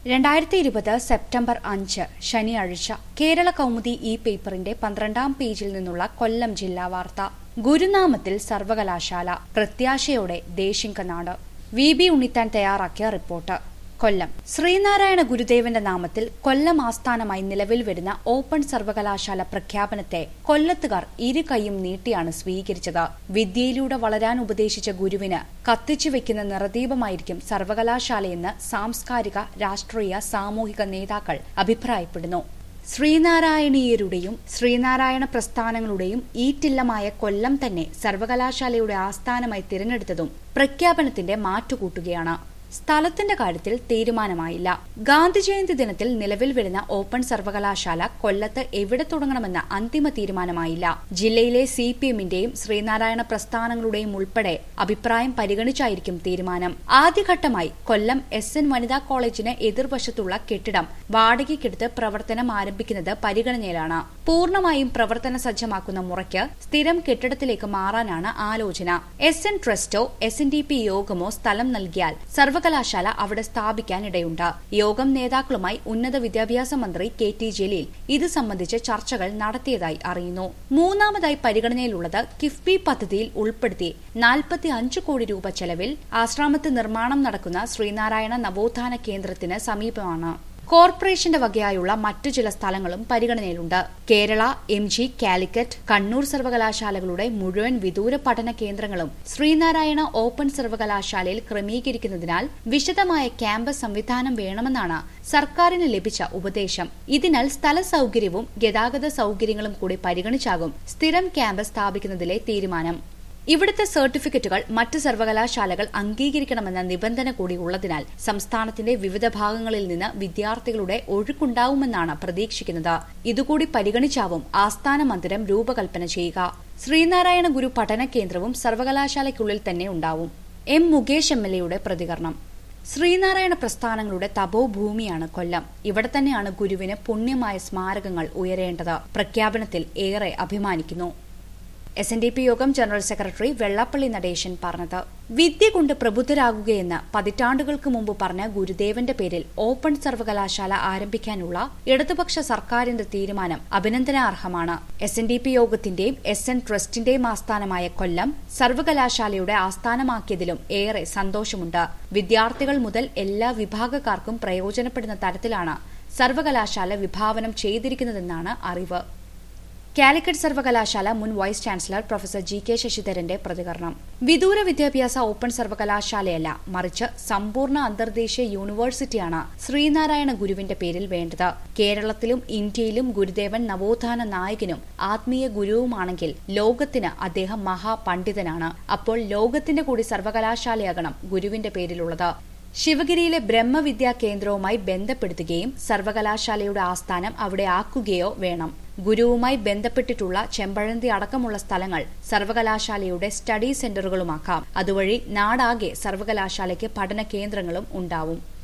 രണ്ടായിരത്തി ഇരുപത് സെപ്റ്റംബർ അഞ്ച് ശനിയാഴ്ച കേരള കൗമുദി ഈ പേപ്പറിന്റെ പന്ത്രണ്ടാം പേജിൽ നിന്നുള്ള കൊല്ലം ജില്ലാ വാർത്ത ഗുരുനാമത്തിൽ സർവകലാശാല പ്രത്യാശയോടെ ദേശിങ്കനാട് വി ബി ഉണ്ണിത്താൻ തയ്യാറാക്കിയ റിപ്പോർട്ട് കൊല്ലം ശ്രീനാരായണ ഗുരുദേവന്റെ നാമത്തിൽ കൊല്ലം ആസ്ഥാനമായി നിലവിൽ വരുന്ന ഓപ്പൺ സർവകലാശാല പ്രഖ്യാപനത്തെ കൊല്ലത്തുകാർ ഇരു കൈയും നീട്ടിയാണ് സ്വീകരിച്ചത് വിദ്യയിലൂടെ വളരാൻ ഉപദേശിച്ച ഗുരുവിന് കത്തിച്ചു വെക്കുന്ന നിറദീപമായിരിക്കും സർവകലാശാലയെന്ന് സാംസ്കാരിക രാഷ്ട്രീയ സാമൂഹിക നേതാക്കൾ അഭിപ്രായപ്പെടുന്നു ശ്രീനാരായണീയരുടെയും ശ്രീനാരായണ പ്രസ്ഥാനങ്ങളുടെയും ഈറ്റില്ലമായ കൊല്ലം തന്നെ സർവകലാശാലയുടെ ആസ്ഥാനമായി തിരഞ്ഞെടുത്തതും പ്രഖ്യാപനത്തിന്റെ മാറ്റുകൂട്ടുകയാണ് സ്ഥലത്തിന്റെ കാര്യത്തിൽ തീരുമാനമായില്ല ഗാന്ധി ജയന്തി ദിനത്തിൽ നിലവിൽ വരുന്ന ഓപ്പൺ സർവകലാശാല കൊല്ലത്ത് എവിടെ തുടങ്ങണമെന്ന അന്തിമ തീരുമാനമായില്ല ജില്ലയിലെ സി പി എമ്മിന്റെയും ശ്രീനാരായണ പ്രസ്ഥാനങ്ങളുടെയും ഉൾപ്പെടെ അഭിപ്രായം പരിഗണിച്ചായിരിക്കും തീരുമാനം ആദ്യഘട്ടമായി കൊല്ലം എസ് എൻ വനിതാ കോളേജിന് എതിർവശത്തുള്ള കെട്ടിടം വാടകയ്ക്കെടുത്ത് പ്രവർത്തനം ആരംഭിക്കുന്നത് പരിഗണനയിലാണ് പൂർണ്ണമായും പ്രവർത്തന സജ്ജമാക്കുന്ന മുറയ്ക്ക് സ്ഥിരം കെട്ടിടത്തിലേക്ക് മാറാനാണ് ആലോചന എസ് എൻ ട്രസ്റ്റോ എസ് എൻ ഡി പി യോഗമോ സ്ഥലം നൽകിയാൽ സർവകലാശാല അവിടെ സ്ഥാപിക്കാനിടയുണ്ട് യോഗം നേതാക്കളുമായി ഉന്നത വിദ്യാഭ്യാസ മന്ത്രി കെ ടി ജലീൽ ഇത് സംബന്ധിച്ച് ചർച്ചകൾ നടത്തിയതായി അറിയുന്നു മൂന്നാമതായി പരിഗണനയിലുള്ളത് കിഫ്ബി പദ്ധതിയിൽ ഉൾപ്പെടുത്തി നാൽപ്പത്തി അഞ്ച് കോടി രൂപ ചെലവിൽ ആശ്രാമത്ത് നിർമ്മാണം നടക്കുന്ന ശ്രീനാരായണ നവോത്ഥാന കേന്ദ്രത്തിന് സമീപമാണ് കോർപ്പറേഷന്റെ വകയായുള്ള മറ്റു ചില സ്ഥലങ്ങളും പരിഗണനയിലുണ്ട് കേരള എം ജി കാലിക്കറ്റ് കണ്ണൂർ സർവകലാശാലകളുടെ മുഴുവൻ വിദൂര പഠന കേന്ദ്രങ്ങളും ശ്രീനാരായണ ഓപ്പൺ സർവകലാശാലയിൽ ക്രമീകരിക്കുന്നതിനാൽ വിശദമായ ക്യാമ്പസ് സംവിധാനം വേണമെന്നാണ് സർക്കാരിന് ലഭിച്ച ഉപദേശം ഇതിനാൽ സ്ഥല സൌകര്യവും ഗതാഗത സൌകര്യങ്ങളും കൂടി പരിഗണിച്ചാകും സ്ഥിരം ക്യാമ്പസ് സ്ഥാപിക്കുന്നതിലെ തീരുമാനം ഇവിടുത്തെ സർട്ടിഫിക്കറ്റുകൾ മറ്റ് സർവകലാശാലകൾ അംഗീകരിക്കണമെന്ന നിബന്ധന കൂടി ഉള്ളതിനാൽ സംസ്ഥാനത്തിന്റെ വിവിധ ഭാഗങ്ങളിൽ നിന്ന് വിദ്യാർത്ഥികളുടെ ഒഴുക്കുണ്ടാവുമെന്നാണ് പ്രതീക്ഷിക്കുന്നത് ഇതുകൂടി പരിഗണിച്ചാവും ആസ്ഥാന മന്ദിരം രൂപകൽപ്പന ചെയ്യുക ശ്രീനാരായണ ഗുരു പഠന കേന്ദ്രവും സർവകലാശാലയ്ക്കുള്ളിൽ തന്നെ ഉണ്ടാവും എം മുകേഷ് എം എൽ എയുടെ പ്രതികരണം ശ്രീനാരായണ പ്രസ്ഥാനങ്ങളുടെ തപോഭൂമിയാണ് കൊല്ലം ഇവിടെ തന്നെയാണ് ഗുരുവിന് പുണ്യമായ സ്മാരകങ്ങൾ ഉയരേണ്ടത് പ്രഖ്യാപനത്തിൽ ഏറെ അഭിമാനിക്കുന്നു എസ് എൻ ഡി പി യോഗം ജനറൽ സെക്രട്ടറി വെള്ളാപ്പള്ളി നടേശൻ പറഞ്ഞത് വിദ്യ കൊണ്ട് പ്രബുദ്ധരാകുകയെന്ന് പതിറ്റാണ്ടുകൾക്ക് മുമ്പ് പറഞ്ഞ ഗുരുദേവന്റെ പേരിൽ ഓപ്പൺ സർവകലാശാല ആരംഭിക്കാനുള്ള ഇടതുപക്ഷ സർക്കാരിന്റെ തീരുമാനം അഭിനന്ദനാർഹമാണ് എസ് എൻ ഡി പി യോഗത്തിന്റെയും എസ് എൻ ട്രസ്റ്റിന്റെയും ആസ്ഥാനമായ കൊല്ലം സർവകലാശാലയുടെ ആസ്ഥാനമാക്കിയതിലും ഏറെ സന്തോഷമുണ്ട് വിദ്യാർത്ഥികൾ മുതൽ എല്ലാ വിഭാഗക്കാർക്കും പ്രയോജനപ്പെടുന്ന തരത്തിലാണ് സർവകലാശാല വിഭാവനം ചെയ്തിരിക്കുന്നതെന്നാണ് അറിവ് കാലിക്കറ്റ് സർവകലാശാല മുൻ vice chancellor professor G K ശശിധരന്റെ പ്രതികരണം വിദൂര വിദ്യാഭ്യാസ ഓപ്പൺ സർവകലാശാലയല്ല മറിച്ച് സമ്പൂർണ്ണ അന്തർദേശീയ യൂണിവേഴ്സിറ്റിയാണ് ശ്രീനാരായണ ഗുരുവിന്റെ പേരിൽ വേണ്ടത് കേരളത്തിലും ഇന്ത്യയിലും ഗുരുദേവൻ നവോത്ഥാന നായകനും ആത്മീയ ഗുരുവുമാണെങ്കിൽ ലോകത്തിന് അദ്ദേഹം മഹാപണ്ഡിതനാണ് അപ്പോൾ ലോകത്തിന്റെ കൂടി സർവകലാശാലയാകണം ഗുരുവിന്റെ പേരിലുള്ളത് ശിവഗിരിയിലെ ബ്രഹ്മവിദ്യാ കേന്ദ്രവുമായി ബന്ധപ്പെടുത്തുകയും സർവകലാശാലയുടെ ആസ്ഥാനം അവിടെ ആക്കുകയോ വേണം ഗുരുവുമായി ബന്ധപ്പെട്ടിട്ടുള്ള ചെമ്പഴന്തി അടക്കമുള്ള സ്ഥലങ്ങൾ സർവകലാശാലയുടെ സ്റ്റഡി സെന്ററുകളുമാക്കാം അതുവഴി നാടാകെ സർവകലാശാലയ്ക്ക് പഠന കേന്ദ്രങ്ങളും ഉണ്ടാവും